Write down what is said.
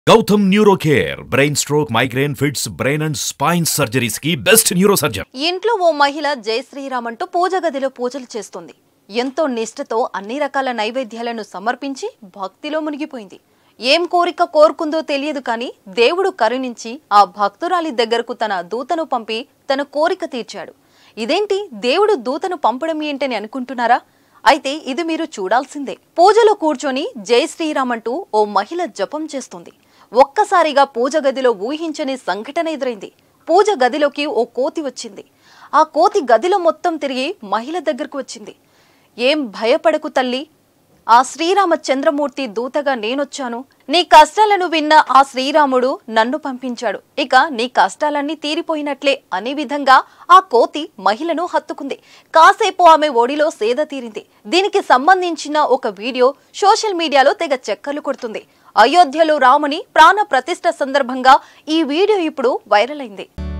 Gautam neuro care brain stroke migraine fits brain and spine surgeries కి best neuro surgeon ఇంట్లో ఓ మహిళ జై శ్రీరామ్ అంటూ పూజ గదిలో పూజలు చేస్తుంది ఎంతో నిష్ఠతో అన్ని రకాల నైవేద్యాలను సమర్పించి భక్తిలో మునిగిపోయింది ఏం కోరిక కోరుకుందో తెలియదు కానీ దేవుడు కరుణించి ఆ భక్తురాలి దగ్గరకు తన దూతను పంపి తన కోరిక తీర్చాడు ఇదేంటి దేవుడు దూతను పంపడం ఏంటని అనుకుంటున్నారా అయితే ఇది మీరు చూడాల్సిందే పూజలో కూర్చొని జై శ్రీరామ్ అంటూ ఓ మహిళ జపం చేస్తుంది ఒక్కసారిగా పూజ గదిలో ఊహించని సంఘటన ఎదురైంది పూజ గదిలోకి ఓ కోతి వచ్చింది ఆ కోతి గదిలో మొత్తం తిరిగి మహిళ దగ్గరకు వచ్చింది ఏం భయపడకు తల్లి ఆ శ్రీరామచంద్రమూర్తి దూతగా నేనొచ్చాను నీ కష్టాలను విన్న ఆ శ్రీరాముడు నన్ను పంపించాడు ఇక నీ కష్టాలన్నీ తీరిపోయినట్లే అనే విధంగా ఆ కోతి మహిళను హత్తుకుంది కాసేపు ఆమె ఒడిలో సేద తీరింది దీనికి సంబంధించిన ఒక వీడియో సోషల్ మీడియాలో తెగ చెక్కలు కొడుతుంది అయోధ్యలో రాముని ప్రాణ ప్రతిష్ఠ సందర్భంగా ఈ వీడియో ఇప్పుడు వైరల్ అయింది